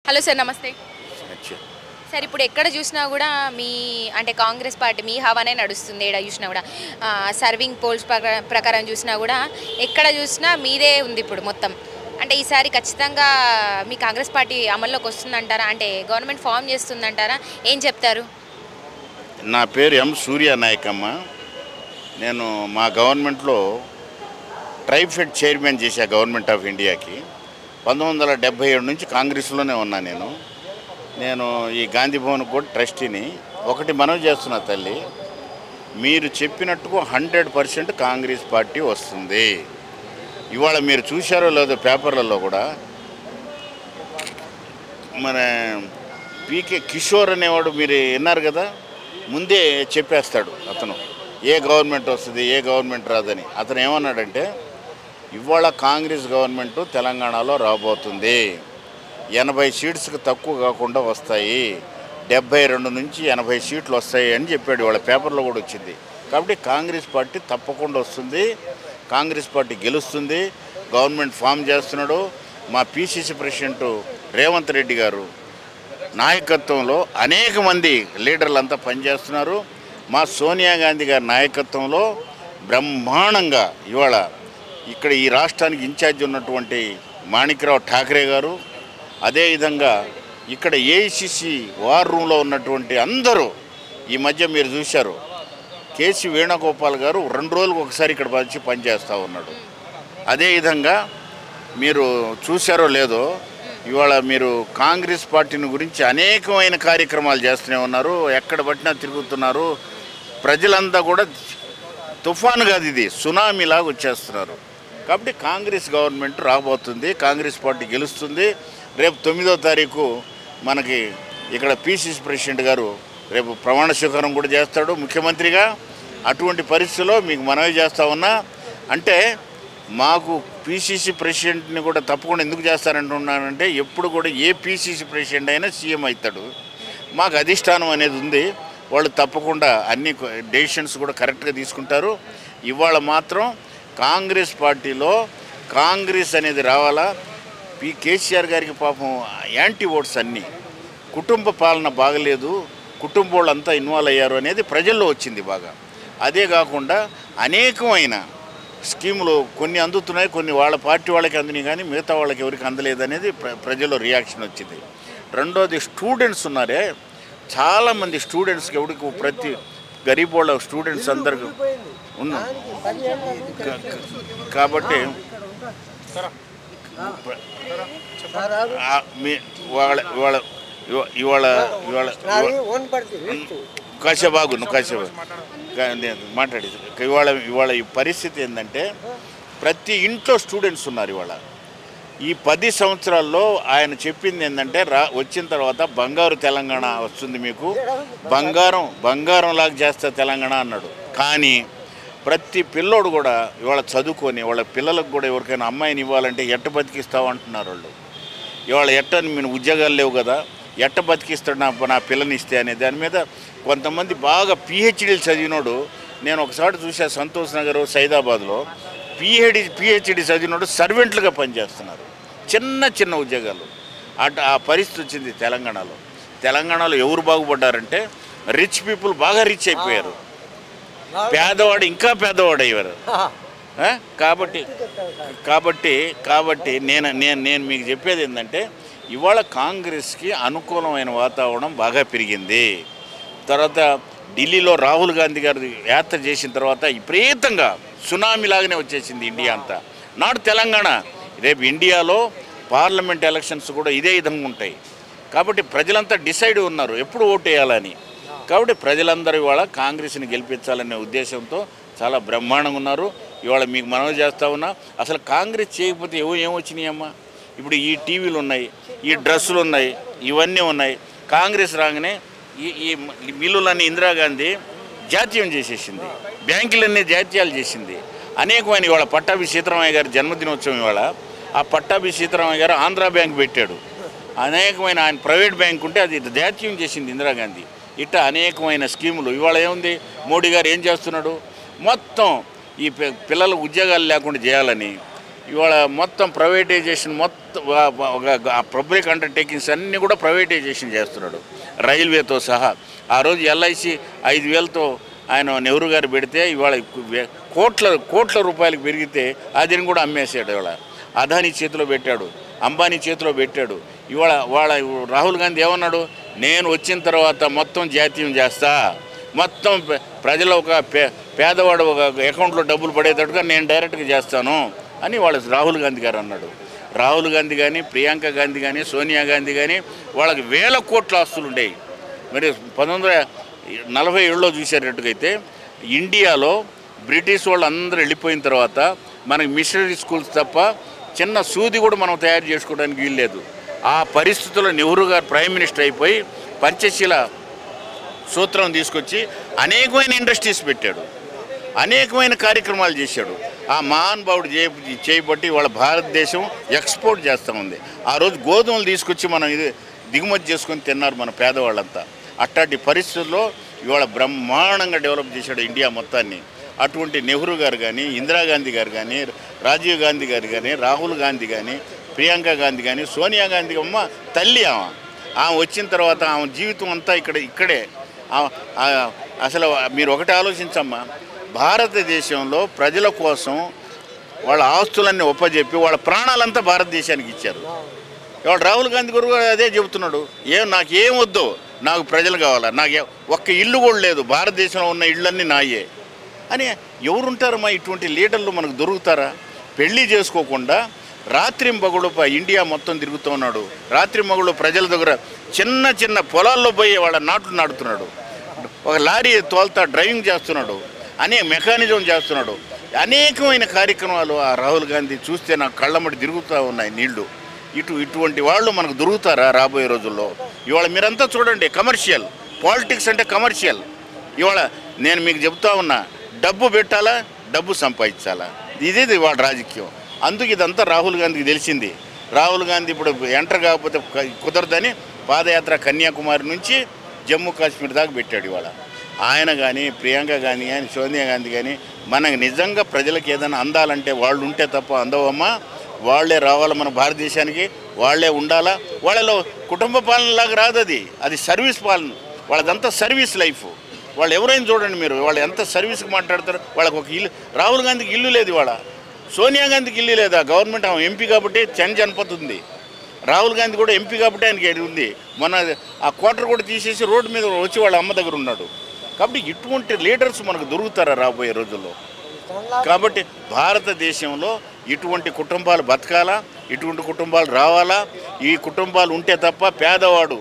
Hello sir నమస్తే అచ్చా. Sir ఇప్పుడు ఎక్కడ చూసినా కూడా మీ అంటే కాంగ్రెస్ పార్టీ మీ హవానే నడుస్తుంది ఎక్కడ చూసినా కూడా ఆ, సర్వింగ్ పోల్స్ ప్రకారం ప్రకారం చూసినా కూడా ఎక్కడ చూసినా మీదే ఉంది ఇప్పుడు మొత్తం అంటే ఈసారి ఖచ్చితంగా మీ కాంగ్రెస్ పార్టీ అమల్లోకి వస్తుందంటారా అంటే గవర్నమెంట్ ఫామ్ చేస్తుందంటారా ఏం చెప్తారు నా పేరు ఎం సూర్య నాయకమ్మ నేను మా గవర్నమెంట్లో ట్రైఫెడ్ చైర్మన్ చేశా గవర్నమెంట్ ఆఫ్ ఇండియాకి పంతొమ్మిది వందల డెబ్బై ఏడు నుంచి కాంగ్రెస్లోనే ఉన్నా నేను నేను ఈ గాంధీ భవన్ కూడా ట్రస్టీని ఒకటి మనవి చేస్తున్నా తల్లి మీరు చెప్పినట్టుగా హండ్రెడ్ పర్సెంట్ కాంగ్రెస్ పార్టీ వస్తుంది ఇవాళ మీరు చూశారో లేదో పేపర్లలో కూడా మన పీకే కిషోర్ అనేవాడు మీరు విన్నారు కదా ముందే చెప్పేస్తాడు అతను ఏ గవర్నమెంట్ వస్తుంది ఏ గవర్నమెంట్ రాదని అతను ఏమన్నాడంటే ఇవాళ కాంగ్రెస్ గవర్నమెంట్ తెలంగాణలో రాబోతుంది ఎనభై సీట్స్కి తక్కువ కాకుండా వస్తాయి డెబ్బై రెండు నుంచి ఎనభై సీట్లు వస్తాయి అని చెప్పాడు వాళ్ళ పేపర్లో కూడా వచ్చింది కాబట్టి కాంగ్రెస్ పార్టీ తప్పకుండా వస్తుంది కాంగ్రెస్ పార్టీ గెలుస్తుంది గవర్నమెంట్ ఫామ్ చేస్తున్నాడు మా పిసిసి ప్రెసిడెంట్ రేవంత్ రెడ్డి గారు నాయకత్వంలో అనేక మంది లీడర్లంతా పనిచేస్తున్నారు మా సోనియా గాంధీ గారి నాయకత్వంలో బ్రహ్మాండంగా ఇవాళ ఇక్కడ ఈ రాష్ట్రానికి ఇన్ఛార్జ్ ఉన్నటువంటి మాణిక్రావు ఠాకరే గారు అదేవిధంగా ఇక్కడ ఏఐసిసి వార్ రూమ్లో ఉన్నటువంటి అందరూ ఈ మధ్య మీరు చూశారు కేసీ వేణుగోపాల్ గారు రెండు రోజులకు ఒకసారి ఇక్కడ వచ్చి పనిచేస్తూ ఉన్నాడు అదేవిధంగా మీరు చూశారో లేదో ఇవాళ మీరు కాంగ్రెస్ పార్టీని గురించి అనేకమైన కార్యక్రమాలు చేస్తూనే ఉన్నారు ఎక్కడ పట్టినా తిరుగుతున్నారు ప్రజలంతా కూడా తుఫాను కాదు ఇది సునామీలాగా వచ్చేస్తున్నారు కాబట్టి కాంగ్రెస్ గవర్నమెంట్ రాబోతుంది కాంగ్రెస్ పార్టీ గెలుస్తుంది రేపు తొమ్మిదో తారీఖు మనకి ఇక్కడ పిసిసి ప్రెసిడెంట్ గారు రేపు ప్రమాణ స్వీకారం కూడా చేస్తాడు ముఖ్యమంత్రిగా అటువంటి పరిస్థితిలో మీకు మనవి చేస్తా ఉన్నా అంటే మాకు పిసిసి ప్రెసిడెంట్ని కూడా తప్పకుండా ఎందుకు చేస్తారంటున్నానంటే ఎప్పుడు కూడా ఏ పిసిసి ప్రెసిడెంట్ అయినా సీఎం అవుతాడు మాకు అధిష్టానం అనేది ఉంది వాళ్ళు తప్పకుండా అన్ని డెసిషన్స్ కూడా కరెక్ట్గా తీసుకుంటారు ఇవాళ మాత్రం కాంగ్రెస్ పార్టీలో కాంగ్రెస్ అనేది రావాలా పి కేసీఆర్ గారికి పాపం యాంటీ ఓట్స్ అన్నీ కుటుంబ పాలన బాగలేదు కుటుంబ వాళ్ళంతా ఇన్వాల్వ్ అయ్యారు అనేది ప్రజల్లో వచ్చింది బాగా అదే కాకుండా అనేకమైన స్కీములు కొన్ని అందుతున్నాయి కొన్ని వాళ్ళ పార్టీ వాళ్ళకి అందినాయి కానీ మిగతా వాళ్ళకి ఎవరికి అందలేదు అనేది ప్ర ప్రజల్లో రియాక్షన్ వచ్చింది రెండోది స్టూడెంట్స్ ఉన్నారే చాలామంది స్టూడెంట్స్కి ఎవరికి ప్రతి గరీబ్ వాళ్ళ స్టూడెంట్స్ అందరికి ఉన్నా కా- కా- కాబట్టి ఆ, మీ వాళ్ళ ఇవాళ ఇవా- ఇవాళ ఇవాళ ఇవా- కాసేబాగు నువ్వు కాసేబాగు కా- నేను మాట్లాడేది ఇవాళ ఇవాళ ఈ పరిస్థితి ఏంటంటే ప్రతి ఇంట్లో స్టూడెంట్స్ ఉన్నారు ఇవాళ ఈ పది సంవత్సరాల్లో ఆయన చెప్పింది ఏంటంటే రా వచ్చిన తర్వాత బంగారు తెలంగాణ వస్తుంది మీకు బంగారం బంగారం లాగా చేస్తా తెలంగాణ అన్నాడు కానీ ప్రతి పిల్లోడు కూడా ఇవాళ చదువుకొని వాళ్ళ పిల్లలకు కూడా ఎవరికైనా అమ్మాయిని ఇవ్వాలంటే ఎట్ట బతికిస్తావు అంటున్నారు వాళ్ళు ఇవాళ ఎట్ట మీరు ఉద్యోగాలు లేవు కదా ఎట్ట బతికిస్తాడు నా నా పిల్లని ఇస్తే అనే దాని మీద కొంతమంది బాగా పిహెచ్డీలు చదివినోడు నేను ఒకసారి చూసా సంతోష్ నగర్ సైదాబాద్లో పిహెచ్డి పిహెచ్డి చదివినోడు సర్వెంట్లుగా పనిచేస్తున్నారు చిన్న చిన్న ఉద్యోగాలు అట ఆ పరిస్థితి వచ్చింది తెలంగాణలో తెలంగాణలో ఎవరు బాగుపడ్డారంటే రిచ్ పీపుల్ బాగా రిచ్ అయిపోయారు పేదవాడు ఇంకా పేదవాడు అయ్యారు ఆ? కాబట్టి కాబట్టి కాబట్టి నేను నేను నేను మీకు చెప్పేది ఏంటంటే ఇవాళ కాంగ్రెస్కి అనుకూలమైన వాతావరణం బాగా పెరిగింది తర్వాత ఢిల్లీలో రాహుల్ గాంధీ గారు యాత్ర చేసిన తర్వాత విపరీతంగా సునామీ లాగానే వచ్చేసింది ఇండియా అంతా నాడు తెలంగాణ రేపు ఇండియాలో పార్లమెంట్ ఎలక్షన్స్ కూడా ఇదే విధంగా ఉంటాయి కాబట్టి ప్రజలంతా డిసైడ్ ఉన్నారు ఎప్పుడు ఓటు వేయాలని కాబట్టి ప్రజలందరూ ఇవాళ కాంగ్రెస్ని గెలిపించాలనే ఉద్దేశంతో చాలా బ్రహ్మాండంగా ఉన్నారు ఇవాళ మీకు మనవి చేస్తా ఉన్నా అసలు కాంగ్రెస్ చేయకపోతే ఏవో ఏమొచ్చినాయమ్మా ఇప్పుడు ఈ టీవీలు ఉన్నాయి ఈ డ్రెస్సులు ఉన్నాయి ఇవన్నీ ఉన్నాయి కాంగ్రెస్ రాగానే ఈ ఈ మిల్లులన్నీ ఇందిరాగాంధీ జాతీయం చేసేసింది బ్యాంకులన్నీ జాతీయాలు చేసింది అనేకమైన ఇవాళ పట్టాభి సీతారామయ్య గారి జన్మదినోత్సవం ఇవాళ ఆ పట్టాభి సీతారామయ్య గారు ఆంధ్రా బ్యాంక్ పెట్టాడు అనేకమైన ఆయన ప్రైవేట్ బ్యాంక్ ఉంటే అది జాతీయం చేసింది ఇందిరాగాంధీ ఇట్ట అనేకమైన స్కీములు ఇవాళ ఏముంది మోడీ గారు ఏం చేస్తున్నాడు మొత్తం ఈ పి- పిల్లల ఉద్యోగాలు లేకుండా చేయాలని ఇవాళ మొత్తం ప్రైవేటైజేషన్ మొత్తం పబ్లిక్ అండర్టేకింగ్స్ అన్నీ కూడా ప్రైవేటైజేషన్ చేస్తున్నాడు రైల్వేతో సహా ఆ రోజు ఎల్ఐసి ఐదు వేలతో ఆయన నెహ్రూ గారు పెడితే ఇవాళ వే- కోట్ల కోట్ల రూపాయలకు పెరిగితే అదిని కూడా అమ్మేసాడు ఇవాళ అదాని చేతిలో పెట్టాడు అంబానీ చేతిలో పెట్టాడు ఇవాళ వాళ్ళ రాహుల్ గాంధీ ఏమన్నాడు నేను వచ్చిన తర్వాత మొత్తం జాతీయం చేస్తా మొత్తం పె- ప్రజల ఒక పే పేదవాడు ఒక అకౌంట్లో డబ్బులు పడేటట్టుగా నేను డైరెక్ట్గా చేస్తాను అని వాళ్ళ రాహుల్ గాంధీ గారు అన్నాడు రాహుల్ గాంధీ కానీ ప్రియాంక గాంధీ కానీ సోనియా గాంధీ కానీ వాళ్ళకి వేల కోట్ల ఆస్తులు ఉండేవి మరి పంతొమ్మిది వందల నలభై ఏడులో చూసేటట్టుగైతే ఇండియాలో బ్రిటిష్ వాళ్ళు అందరూ వెళ్ళిపోయిన తర్వాత మనకి మిషనరీ స్కూల్స్ తప్ప చిన్న సూది కూడా మనం తయారు చేసుకోవడానికి వీల్లేదు ఆ పరిస్థితుల్లో నెహ్రూ గారు ప్రైమ్ మినిస్టర్ అయిపోయి పంచశీల సూత్రం తీసుకొచ్చి అనేకమైన ఇండస్ట్రీస్ పెట్టాడు అనేకమైన కార్యక్రమాలు చేశాడు ఆ మహానుభావుడు చేయ చేయబట్టి వాళ్ళ భారతదేశం ఎక్స్పోర్ట్ చేస్తూ ఉంది ఆ రోజు గోధుమలు తీసుకొచ్చి మనం ఇది దిగుమతి చేసుకొని తిన్నారు మన పేదవాళ్ళంతా అట్లాంటి పరిస్థితుల్లో ఇవాళ బ్రహ్మాండంగా డెవలప్ చేశాడు ఇండియా మొత్తాన్ని అటువంటి నెహ్రూ గారు కానీ ఇందిరాగాంధీ గారు కానీ రాజీవ్ గాంధీ గారు కానీ రాహుల్ గాంధీ కానీ ప్రియాంక గాంధీ కానీ సోనియా గాంధీ అమ్మ తల్లి ఆమె ఆమె వచ్చిన తర్వాత ఆమె జీవితం అంతా ఇక్కడ ఇక్కడే ఆ- ఆ- అసలు మీరు ఒకటి ఆలోచించమ్మా భారతదేశంలో ప్రజల కోసం వాళ్ళ ఆస్తులన్నీ ఒప్పజెప్పి వాళ్ళ ప్రాణాలంతా భారతదేశానికి ఇచ్చారు ఇవాళ రాహుల్ గాంధీ గారు కూడా అదే చెబుతున్నాడు ఏం నాకు ఏం వద్దు నాకు ప్రజలు కావాలా నాకు ఏ- ఒక్క ఇల్లు కూడా లేదు భారతదేశంలో ఉన్న ఇళ్ళన్నీ నాయే అని ఎవరుంటారమ్మా ఇటువంటి లీడర్లు మనకు దొరుకుతారా పెళ్లి చేసుకోకుండా రాత్రి మగుడు ఇండియా మొత్తం తిరుగుతూ ఉన్నాడు రాత్రి మగుడు ప్రజల దగ్గర చిన్న చిన్న పొలాల్లో పోయి వాళ్ళ నాట్లు నాటుతున్నాడు ఒక లారీ తోల్తా డ్రైవింగ్ చేస్తున్నాడు అనేక మెకానిజం చేస్తున్నాడు అనేకమైన కార్యక్రమాలు ఆ రాహుల్ గాంధీ చూస్తే నాకు కళ్ళమ్మడి తిరుగుతూ ఉన్నాయి నీళ్లు ఇటు ఇటువంటి వాళ్ళు మనకు దొరుకుతారా రాబోయే రోజుల్లో ఇవాళ మీరంతా చూడండి కమర్షియల్ పాలిటిక్స్ అంటే కమర్షియల్ ఇవాళ నేను మీకు చెప్తా ఉన్నా డబ్బు పెట్టాలా డబ్బు సంపాదించాలా ఇదేది ఇవాళ రాజకీయం అందుకు ఇదంతా రాహుల్ గాంధీకి తెలిసింది రాహుల్ గాంధీ ఇప్పుడు ఎంటర్ కాకపోతే క- కుదరదని పాదయాత్ర కన్యాకుమారి నుంచి జమ్మూ కాశ్మీర్ దాకా పెట్టాడు ఇవాళ ఆయన కానీ ప్రియాంక గాంధీ కానీ సోనియా గాంధీ కానీ మనకు నిజంగా ప్రజలకు ఏదైనా అందాలంటే వాళ్ళు ఉంటే తప్ప అందవమ్మా వాళ్ళే రావాలి మన భారతదేశానికి వాళ్ళే ఉండాలా వాళ్ళలో కుటుంబ పాలనలాగా రాదు అది అది సర్వీస్ పాలన వాళ్ళదంతా సర్వీస్ లైఫ్ వాళ్ళు ఎవరైనా చూడండి మీరు వాళ్ళు ఎంత సర్వీస్కి మాట్లాడతారు వాళ్ళకి ఒక ఇల్లు రాహుల్ గాంధీకి ఇల్లు లేదు ఇవాళ సోనియా గాంధీకి ఇల్లు లేదా గవర్నమెంట్ ఆమె ఎంపీ కాబట్టి చంద్ జనపత్ ఉంది రాహుల్ గాంధీ కూడా ఎంపీ కాబట్టి ఆయనకి ఇది ఉంది మొన్న ఆ క్వార్టర్ కూడా తీసేసి రోడ్డు మీద వచ్చి వాళ్ళ అమ్మ దగ్గర ఉన్నాడు కాబట్టి ఇటువంటి లీడర్స్ మనకు దొరుకుతారా రాబోయే రోజుల్లో కాబట్టి భారతదేశంలో ఇటువంటి కుటుంబాలు బతకాలా ఇటువంటి కుటుంబాలు రావాలా ఈ కుటుంబాలు ఉంటే తప్ప పేదవాడు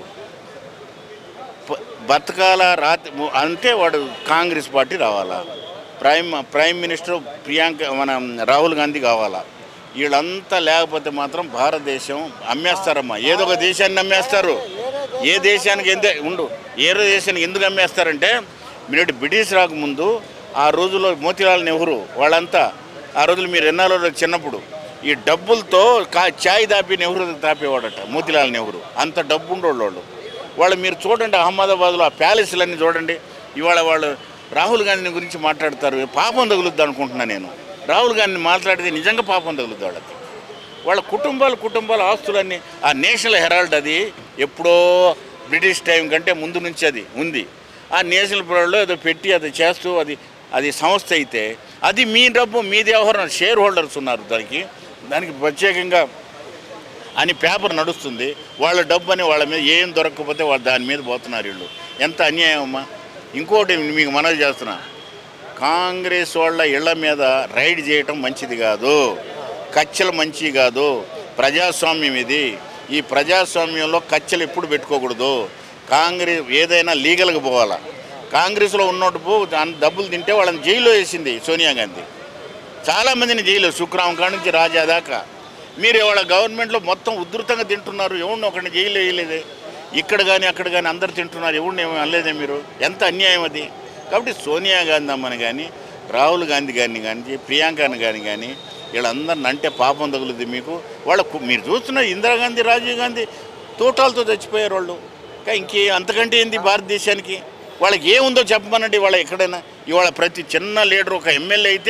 ప- బతకాల రాత్రి అంటే వాడు కాంగ్రెస్ పార్టీ రావాలా ప్రైమ్ ప్రైమ్ మినిస్టర్ ప్రియాంక మన రాహుల్ గాంధీ కావాలా వీళ్ళంతా లేకపోతే మాత్రం భారతదేశం అమ్మేస్తారమ్మా ఏదో ఒక దేశాన్ని అమ్మేస్తారు ఏ దేశానికి ఎంత ఉండు ఏ దేశానికి ఎందుకు అమ్మేస్తారంటే మీరు బ్రిటిష్ రాకముందు ఆ రోజుల్లో మోతీలాల్ నెహ్రూ వాళ్ళంతా ఆ రోజులు మీరు ఎన్నాలో చిన్నప్పుడు ఈ డబ్బులతో కా చాయ్ దాపి నెహ్రూ తాపేవాడట మోతీలాల్ నెహ్రూ అంత డబ్బు ఉండేవాళ్ళు వాళ్ళు వాళ్ళు మీరు చూడండి అహ్మదాబాద్లో ఆ ప్యాలెస్లన్నీ చూడండి ఇవాళ వాళ్ళు రాహుల్ గాంధీ గురించి మాట్లాడతారు పాపం తగులుద్ది అనుకుంటున్నా నేను రాహుల్ గాంధీ మాట్లాడితే నిజంగా పాపం తగులుద్ది వాళ్ళకి వాళ్ళ కుటుంబాలు కుటుంబాల ఆస్తులన్నీ ఆ నేషనల్ హెరాల్డ్ అది ఎప్పుడో బ్రిటిష్ టైం కంటే ముందు నుంచి అది ఉంది ఆ నేషనల్ హెరాల్డ్లో ఏదో పెట్టి అది చేస్తూ అది అది సంస్థ అయితే అది మీ డబ్బు మీ వ్యవహారం షేర్ హోల్డర్స్ ఉన్నారు దానికి దానికి ప్రత్యేకంగా అని పేపర్ నడుస్తుంది వాళ్ళ డబ్బు అని వాళ్ళ మీద ఏం దొరకకపోతే వాళ్ళు దాని మీద పోతున్నారు వీళ్ళు ఎంత అన్యాయం అమ్మా ఇంకోటి మీకు మనవి చేస్తున్నా కాంగ్రెస్ వాళ్ళ ఇళ్ల మీద రైడ్ చేయటం మంచిది కాదు కచ్చలు మంచివి కాదు ప్రజాస్వామ్యం ఇది ఈ ప్రజాస్వామ్యంలో కచ్చలు ఎప్పుడు పెట్టుకోకూడదు కాంగ్రెస్ ఏదైనా లీగల్గా పోవాలా కాంగ్రెస్లో ఉన్నట్టు పో దాని డబ్బులు తింటే వాళ్ళని జైల్లో వేసింది సోనియా గాంధీ చాలామందిని జైలు సుక్రాం కాడ నుంచి రాజా దాకా మీరు వాళ్ళ గవర్నమెంట్లో మొత్తం ఉధృతంగా తింటున్నారు ఎవరిని ఒకరిని జైలు వేయలేదే ఇక్కడ కానీ అక్కడ కానీ అందరు తింటున్నారు ఎవరిని ఏమీ అనలేదే మీరు ఎంత అన్యాయం అది కాబట్టి సోనియా గాంధీ అమ్మని కానీ రాహుల్ గాంధీ గారిని కానీ ప్రియాంకని కానీ కానీ వీళ్ళందరిని అంటే పాపం తగులుద్ది మీకు వాళ్ళ కు- మీరు చూస్తున్నారు ఇందిరాగాంధీ రాజీవ్ గాంధీ తోటాలతో చచ్చిపోయారు వాళ్ళు ఇంకా ఇంకే అంతకంటే ఏంది భారతదేశానికి వాళ్ళకి ఏముందో చెప్పమనండి వాళ్ళ ఎక్కడైనా ఇవాళ ప్రతి చిన్న లీడర్ ఒక ఎమ్మెల్యే అయితే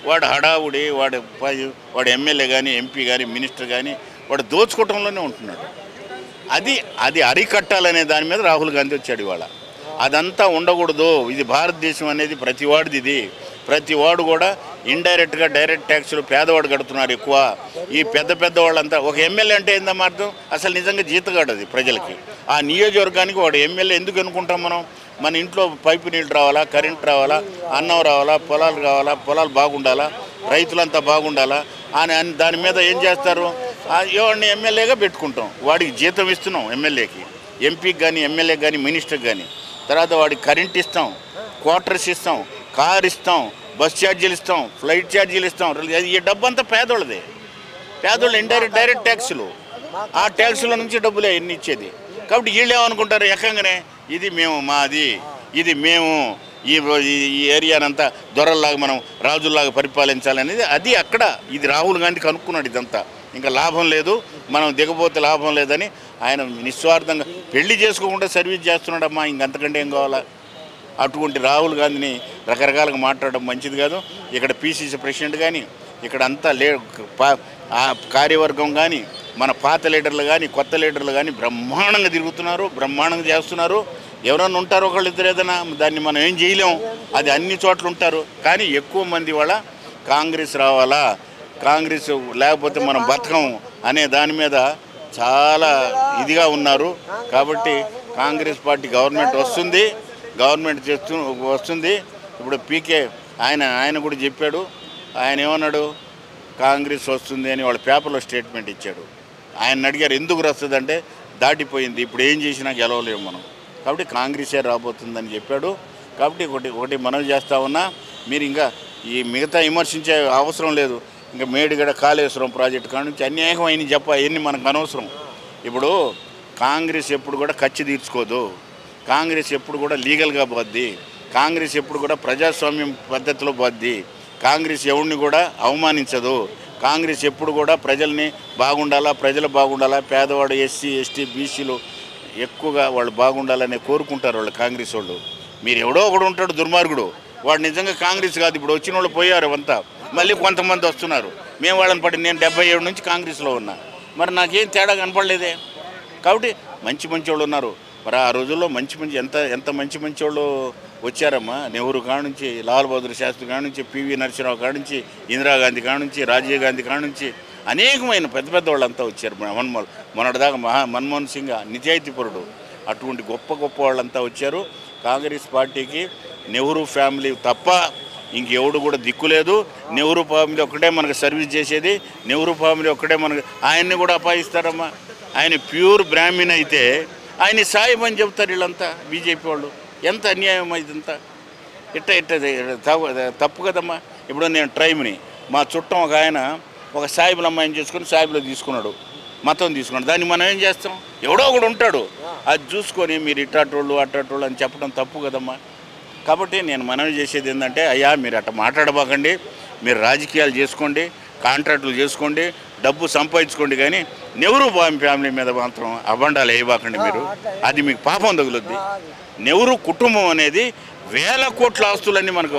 వాడు హడావుడి వాడు ప- వాడు ఎమ్మెల్యే కానీ ఎంపీ కానీ మినిస్టర్ కానీ వాడు దోచుకోవటంలోనే ఉంటున్నాడు అది అది అరికట్టాలనే దాని మీద రాహుల్ గాంధీ వచ్చాడు ఇవాళ అదంతా ఉండకూడదు ఇది భారతదేశం అనేది ప్రతి వాడిది ఇది ప్రతి వాడు కూడా ఇండైరెక్ట్గా డైరెక్ట్ ట్యాక్స్లు పేదవాడు కడుతున్నారు ఎక్కువ ఈ పెద్ద పెద్ద వాళ్ళంతా ఒక ఎమ్మెల్యే అంటే ఏందమ్మా అర్థం అసలు నిజంగా జీతగాడు అది ప్రజలకి ఆ నియోజకవర్గానికి వాడు ఎమ్మెల్యే ఎందుకు అనుకుంటాం మనం మన ఇంట్లో పైపు నీళ్ళు రావాలా కరెంట్ రావాలా అన్నం రావాలా పొలాలు కావాలా పొలాలు బాగుండాలా రైతులంతా బాగుండాలా అని అని దాని మీద ఏం చేస్తారు ఆ ఎవరిని ఎమ్మెల్యేగా పెట్టుకుంటాం వాడికి జీతం ఇస్తున్నాం ఎమ్మెల్యేకి ఎంపీకి కానీ ఎమ్మెల్యేకి కానీ మినిస్టర్కి కానీ తర్వాత వాడికి కరెంట్ ఇస్తాం క్వార్టర్స్ ఇస్తాం కార్ ఇస్తాం బస్ ఛార్జీలు ఇస్తాం ఫ్లైట్ ఛార్జీలు ఇస్తాం ఈ డబ్బు అంతా పేదోళ్ళదే పేదోళ్ళు ఇండైరెక్ట్ డైరెక్ట్ ట్యాక్సులు ఆ ట్యాక్సుల నుంచి డబ్బులే ఎన్ని ఇచ్చేది కాబట్టి వీళ్ళు ఏమనుకుంటారు ఎక్కంగానే ఇది మేము మాది ఇది మేము ఈ ఈ- ఈ ఏరియానంతా దొరల్లాగా మనం రాజుల్లాగా పరిపాలించాలనేది అది అక్కడ ఇది రాహుల్ గాంధీ కనుక్కున్నాడు ఇదంతా ఇంకా లాభం లేదు మనం దిగపోతే లాభం లేదని ఆయన నిస్వార్థంగా పెళ్లి చేసుకోకుండా సర్వీస్ చేస్తున్నాడమ్మా ఇంకంతకంటే ఏం కావాలా అటువంటి రాహుల్ గాంధీని రకరకాలుగా మాట్లాడడం మంచిది కాదు ఇక్కడ పీసీసీ ప్రెసిడెంట్ కానీ ఇక్కడ అంతా లే పా- ఆ కార్యవర్గం కానీ మన పాత లీడర్లు కానీ కొత్త లీడర్లు కానీ బ్రహ్మాండంగా తిరుగుతున్నారు బ్రహ్మాండంగా చేస్తున్నారు ఎవరన్నా ఉంటారు ఒకళ్ళు ఇద్దరు ఏదైనా దాన్ని మనం ఏం చేయలేం అది అన్ని చోట్ల ఉంటారు కానీ ఎక్కువ మంది వాళ్ళ కాంగ్రెస్ రావాలా కాంగ్రెస్ లేకపోతే మనం బతకం అనే దాని మీద చాలా ఇదిగా ఉన్నారు కాబట్టి కాంగ్రెస్ పార్టీ గవర్నమెంట్ వస్తుంది గవర్నమెంట్ చేస్తూ వస్తుంది ఇప్పుడు పీకే ఆయన ఆయన కూడా చెప్పాడు ఆయన ఏమన్నాడు కాంగ్రెస్ వస్తుంది అని వాళ్ళ పేపర్లో స్టేట్మెంట్ ఇచ్చాడు ఆయన అడిగారు ఎందుకు వస్తుందంటే దాటిపోయింది ఇప్పుడు ఏం చేసినా గెలవలేము మనం కాబట్టి కాంగ్రెసే రాబోతుందని చెప్పాడు కాబట్టి ఒకటి ఒకటి మనం చేస్తా ఉన్నా మీరు ఇంకా ఈ మిగతా విమర్శించే అవసరం లేదు ఇంకా మేడిగడ కాళేశ్వరం ప్రాజెక్టు కాడ నుంచి అన్యాయం అయిన చెప్ప అవన్నీ మనకు అనవసరం ఇప్పుడు కాంగ్రెస్ ఎప్పుడు కూడా ఖర్చు తీర్చుకోదు కాంగ్రెస్ ఎప్పుడు కూడా లీగల్గా పోద్ది కాంగ్రెస్ ఎప్పుడు కూడా ప్రజాస్వామ్యం పద్ధతిలో పోద్ది కాంగ్రెస్ ఎవరిని కూడా అవమానించదు కాంగ్రెస్ ఎప్పుడు కూడా ప్రజల్ని బాగుండాలా ప్రజలు బాగుండాలా పేదవాడు ఎస్సీ ఎస్టీ బీసీలు ఎక్కువగా వాళ్ళు బాగుండాలని కోరుకుంటారు వాళ్ళు కాంగ్రెస్ వాళ్ళు మీరు ఎవడో ఒకడు ఉంటాడు దుర్మార్గుడు వాడు నిజంగా కాంగ్రెస్ కాదు ఇప్పుడు వచ్చిన వాళ్ళు పోయారు అంతా మళ్ళీ కొంతమంది వస్తున్నారు మేము వాళ్ళని పడి నేను డెబ్బై ఏడు నుంచి కాంగ్రెస్లో ఉన్నా మరి నాకేం తేడా కనపడలేదే కాబట్టి మంచి మంచి వాళ్ళు ఉన్నారు మరి ఆ రోజుల్లో మంచి మంచి ఎంత ఎంత మంచి మంచి వాళ్ళు వచ్చారమ్మా నెహ్రూ కాడ నుంచి లాల్ బహదూర్ శాస్త్రి కాడ నుంచి పివి నరసింహరావు కాడ నుంచి ఇందిరాగాంధీ కాడ నుంచి రాజీవ్ గాంధీ కాడ నుంచి అనేకమైన పెద్ద పెద్ద వాళ్ళంతా వచ్చారు మన్మోహన్ మొన్నటిదాకా మహా మన్మోహన్ సింగ్ నిజాయితీపరుడు అటువంటి గొప్ప గొప్ప వాళ్ళంతా వచ్చారు కాంగ్రెస్ పార్టీకి నెహ్రూ ఫ్యామిలీ తప్ప ఇంకెవడు కూడా దిక్కు లేదు నెహ్రూ ఫ్యామిలీ ఒక్కటే మనకు సర్వీస్ చేసేది నెహ్రూ ఫ్యామిలీ ఒక్కటే మనకు ఆయన్ని కూడా అపాయిస్తారమ్మా ఆయన ప్యూర్ బ్రాహ్మణ్ అయితే ఆయన సాయం అని చెప్తారు వీళ్ళంతా బీజేపీ వాళ్ళు ఎంత అన్యాయం ఇదంతా ఇట్ట ఇట్ట తప్పు తప్పు కదమ్మా ఇప్పుడు నేను ట్రైబ్ని మా చుట్టం ఒక ఆయన ఒక సాయిబుల అమ్మాయిని చేసుకొని సాయిబులో తీసుకున్నాడు మతం తీసుకున్నాడు దాన్ని మనం ఏం చేస్తాం ఎవడో ఒకడు ఉంటాడు అది చూసుకొని మీరు ఇట్టాటోళ్ళు అట్టాటోళ్ళు అని చెప్పడం తప్పు కదమ్మా కాబట్టి నేను మనవి చేసేది ఏంటంటే అయ్యా మీరు అట్ట మాట్లాడబాకండి మీరు రాజకీయాలు చేసుకోండి కాంట్రాక్టులు చేసుకోండి డబ్బు సంపాదించుకోండి కానీ నెహ్రూ బాంబ్ ఫ్యామిలీ మీద మాత్రం అబండాలు వేయబాకండి మీరు అది మీకు పాపం తగులుద్ది నెహ్రూ కుటుంబం అనేది వేల కోట్ల ఆస్తులన్నీ మనకు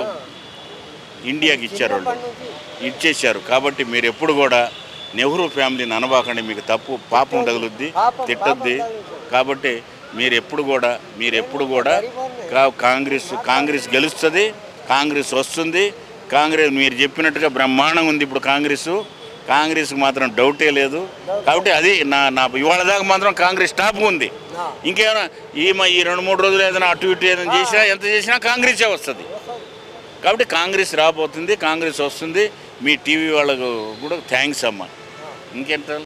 ఇండియాకి ఇచ్చారు వాళ్ళు ఇచ్చేశారు కాబట్టి మీరు ఎప్పుడు కూడా నెహ్రూ ఫ్యామిలీని అనబాకండి మీకు తప్పు పాపం తగులుద్ది తిట్టద్ది కాబట్టి మీరు ఎప్పుడు కూడా మీరు ఎప్పుడు కూడా కా- కాంగ్రెస్ కాంగ్రెస్ గెలుస్తుంది కాంగ్రెస్ వస్తుంది కాంగ్రెస్ మీరు చెప్పినట్టుగా బ్రహ్మాండంగా ఉంది ఇప్పుడు కాంగ్రెస్ కాంగ్రెస్కి మాత్రం డౌటే లేదు కాబట్టి అది నా నా ఇవాళ దాకా మాత్రం కాంగ్రెస్ టాప్ ఉంది ఇంకేమైనా ఈ మ- ఈ రెండు మూడు రోజులు ఏదైనా అటు ఇటు ఏదైనా చేసినా ఎంత చేసినా కాంగ్రెసే వస్తుంది కాబట్టి కాంగ్రెస్ రాబోతుంది కాంగ్రెస్ వస్తుంది మీ టీవీ వాళ్ళకు కూడా థ్యాంక్స్ అమ్మ ఇంకెంత